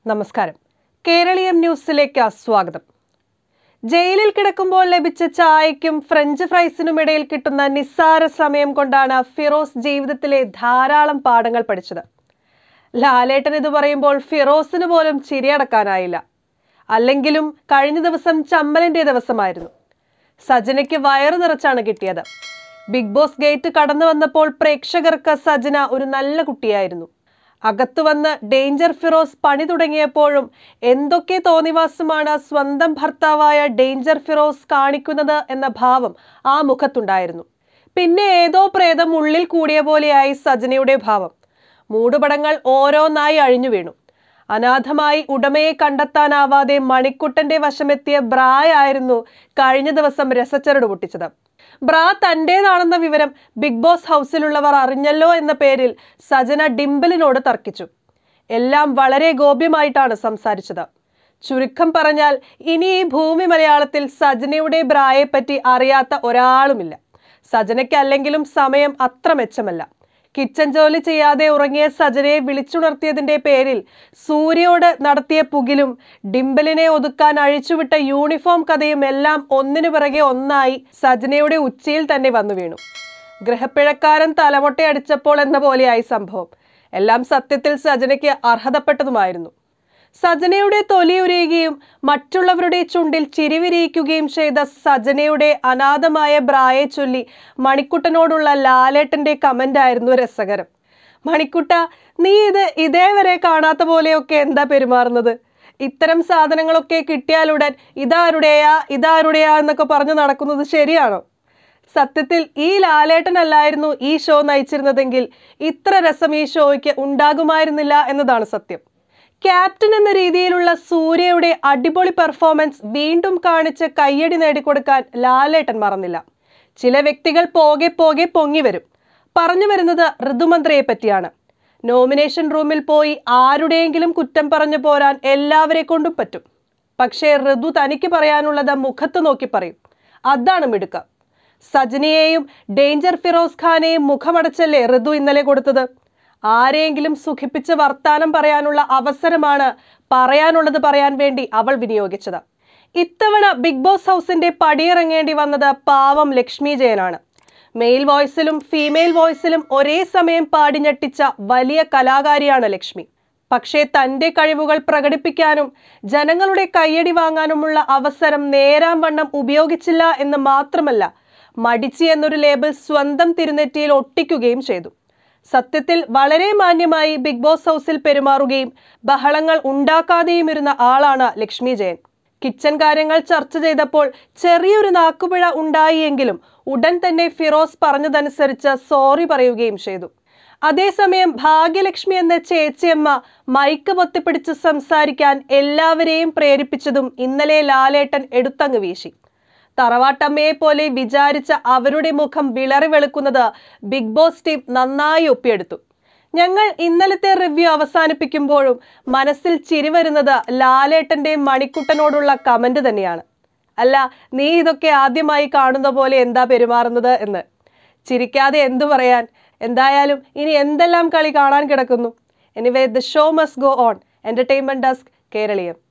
നമസ്കാരം കേരളീയം ന്യൂസിലേക്ക് സ്വാഗതം ജയിലിൽ കിടക്കുമ്പോൾ ലഭിച്ച ചായയ്ക്കും ഫ്രഞ്ച് ഫ്രൈസിനും ഇടയിൽ കിട്ടുന്ന നിസ്സാര സമയം കൊണ്ടാണ് ഫിറോസ് ജീവിതത്തിലെ ധാരാളം പാഠങ്ങൾ പഠിച്ചത് ലാലേട്ടൻ ഇത് പറയുമ്പോൾ ഫിറോസിന് പോലും ചിരിയടക്കാനായില്ല അല്ലെങ്കിലും കഴിഞ്ഞ ദിവസം ചമ്മലിന്റെ ദിവസമായിരുന്നു സജനയ്ക്ക് വയറു നിറച്ചാണ് കിട്ടിയത് ബിഗ് ബോസ് ഗേറ്റ് കടന്നു വന്നപ്പോൾ പ്രേക്ഷകർക്ക് സജന ഒരു നല്ല കുട്ടിയായിരുന്നു അകത്തു വന്ന് ഡേഞ്ചർ ഫിറോസ് പണി തുടങ്ങിയപ്പോഴും എന്തൊക്കെ തോന്നിവാസമാണ് സ്വന്തം ഭർത്താവായ ഡേഞ്ചർ ഫിറോസ് കാണിക്കുന്നത് എന്ന ഭാവം ആ മുഖത്തുണ്ടായിരുന്നു പിന്നെ ഏതോ പ്രേതം ഉള്ളിൽ കൂടിയ പോലെയായി സജനയുടെ ഭാവം മൂടുപടങ്ങൾ ഓരോന്നായി അഴിഞ്ഞു വീണു അനാഥമായി ഉടമയെ കണ്ടെത്താനാവാതെ മണിക്കുട്ടന്റെ വശമെത്തിയ ബ്രായായിരുന്നു കഴിഞ്ഞ ദിവസം രസച്ചരട് പൊട്ടിച്ചത് ബ്രാ തന്റേതാണെന്ന വിവരം ബിഗ് ബോസ് ഹൗസിലുള്ളവർ അറിഞ്ഞല്ലോ എന്ന പേരിൽ സജന ഡിംബലിനോട് തർക്കിച്ചു എല്ലാം വളരെ ഗോപ്യമായിട്ടാണ് സംസാരിച്ചത് ചുരുക്കം പറഞ്ഞാൽ ഇനി ഈ ഭൂമി മലയാളത്തിൽ സജനയുടെ ബ്രായെപ്പറ്റി അറിയാത്ത ഒരാളുമില്ല സജനയ്ക്കല്ലെങ്കിലും സമയം അത്ര മെച്ചമല്ല കിച്ചൻ ജോലി ചെയ്യാതെ ഉറങ്ങിയ സജനയെ വിളിച്ചുണർത്തിയതിന്റെ പേരിൽ സൂര്യയോട് നടത്തിയ പുകിലും ഡിംബലിനെ ഒതുക്കാൻ അഴിച്ചുവിട്ട യൂണിഫോം കഥയും എല്ലാം ഒന്നിനു പിറകെ ഒന്നായി സജനയുടെ ഉച്ചയിൽ തന്നെ വന്നു വീണു ഗ്രഹപ്പിഴക്കാരൻ തലമൊട്ടയടിച്ചപ്പോൾ എന്ന പോലെയായി സംഭവം എല്ലാം സത്യത്തിൽ സജനയ്ക്ക് അർഹതപ്പെട്ടതുമായിരുന്നു സജനയുടെ തൊലിയുരയുകയും മറ്റുള്ളവരുടെ ചുണ്ടിൽ ചിരിവിരിയിക്കുകയും ചെയ്ത സജനയുടെ അനാഥമായ ബ്രായെ ചൊല്ലി മണിക്കുട്ടനോടുള്ള ലാലേട്ടന്റെ കമന്റ് ആയിരുന്നു രസകരം മണിക്കുട്ട നീ ഇത് ഇതേവരെ കാണാത്ത പോലെയൊക്കെ എന്താ പെരുമാറുന്നത് ഇത്തരം സാധനങ്ങളൊക്കെ കിട്ടിയാലുടൻ ഇതാരുടെയാ ഇതാരുടെയാ എന്നൊക്കെ പറഞ്ഞു നടക്കുന്നത് ശരിയാണോ സത്യത്തിൽ ഈ ലാലേട്ടനല്ലായിരുന്നു ഈ ഷോ നയിച്ചിരുന്നതെങ്കിൽ ഇത്ര രസം ഈ ഷോയ്ക്ക് ഉണ്ടാകുമായിരുന്നില്ല എന്നതാണ് സത്യം ക്യാപ്റ്റൻ എന്ന രീതിയിലുള്ള സൂര്യയുടെ അടിപൊളി പെർഫോമൻസ് വീണ്ടും കാണിച്ച് കയ്യടി നേടിക്കൊടുക്കാൻ ലാലേട്ടൻ മറന്നില്ല ചില വ്യക്തികൾ പോകെ പോകെ പൊങ്ങി വരും പറഞ്ഞു വരുന്നത് ഋതുമന്ത്രിയെ പറ്റിയാണ് നോമിനേഷൻ റൂമിൽ പോയി ആരുടെയെങ്കിലും കുറ്റം പറഞ്ഞു പോരാൻ എല്ലാവരെ കൊണ്ടും പറ്റും പക്ഷേ ഋതു തനിക്ക് പറയാനുള്ളത് മുഖത്ത് നോക്കി പറയും അതാണ് മിടുക്കം സജനിയെയും ഡേഞ്ചർ ഫിറോസ് ഖാനെയും മുഖമടച്ചല്ലേ ഋതു ഇന്നലെ കൊടുത്തത് ആരെയെങ്കിലും സുഖിപ്പിച്ച് വർത്താനം പറയാനുള്ള അവസരമാണ് പറയാനുള്ളത് പറയാൻ വേണ്ടി അവൾ വിനിയോഗിച്ചത് ഇത്തവണ ബിഗ് ബോസ് ഹൗസിന്റെ പടിയിറങ്ങേണ്ടി വന്നത് പാവം ലക്ഷ്മി ജയനാണ് മെയിൽ വോയിസിലും ഫീമെയിൽ വോയിസിലും ഒരേ സമയം പാടി ഞെട്ടിച്ച വലിയ കലാകാരിയാണ് ലക്ഷ്മി പക്ഷേ തന്റെ കഴിവുകൾ പ്രകടിപ്പിക്കാനും ജനങ്ങളുടെ കയ്യടി വാങ്ങാനുമുള്ള അവസരം നേരാം വണ്ണം ഉപയോഗിച്ചില്ല എന്ന് മാത്രമല്ല മടിച്ചി എന്നൊരു ലേബൽ സ്വന്തം തിരുനെറ്റിയിൽ ഒട്ടിക്കുകയും ചെയ്തു സത്യത്തിൽ വളരെ മാന്യമായി ബിഗ് ബോസ് ഹൗസിൽ പെരുമാറുകയും ബഹളങ്ങൾ ഉണ്ടാക്കാതെയും ഇരുന്ന ആളാണ് ലക്ഷ്മി ജയൻ കിച്ചൺ കാര്യങ്ങൾ ചർച്ച ചെയ്തപ്പോൾ ചെറിയൊരു നാക്കുപിഴ ഉണ്ടായിയെങ്കിലും ഉടൻ തന്നെ ഫിറോസ് പറഞ്ഞതനുസരിച്ച് സോറി പറയുകയും ചെയ്തു അതേസമയം ഭാഗ്യലക്ഷ്മി എന്ന ചേച്ചിയമ്മ മൈക്ക് പൊത്തിപ്പിടിച്ച് സംസാരിക്കാൻ എല്ലാവരെയും പ്രേരിപ്പിച്ചതും ഇന്നലെ ലാലേട്ടൻ എടുത്തങ്ങ് വീശി തറവാട്ടമ്മയെ പോലെ വിചാരിച്ച അവരുടെ മുഖം വിളറി വെളുക്കുന്നത് ബിഗ് ബോസ് ടീം നന്നായി ഒപ്പിയെടുത്തു ഞങ്ങൾ ഇന്നലത്തെ റിവ്യൂ അവസാനിപ്പിക്കുമ്പോഴും മനസ്സിൽ ചിരി വരുന്നത് ലാലേട്ടന്റെ മണിക്കുട്ടനോടുള്ള കമന്റ് തന്നെയാണ് അല്ല നീ ഇതൊക്കെ ആദ്യമായി കാണുന്ന പോലെ എന്താ പെരുമാറുന്നത് എന്ന് ചിരിക്കാതെ എന്തു പറയാൻ എന്തായാലും ഇനി എന്തെല്ലാം കളി കാണാൻ കിടക്കുന്നു anyway the show must go on entertainment desk കേരളീയം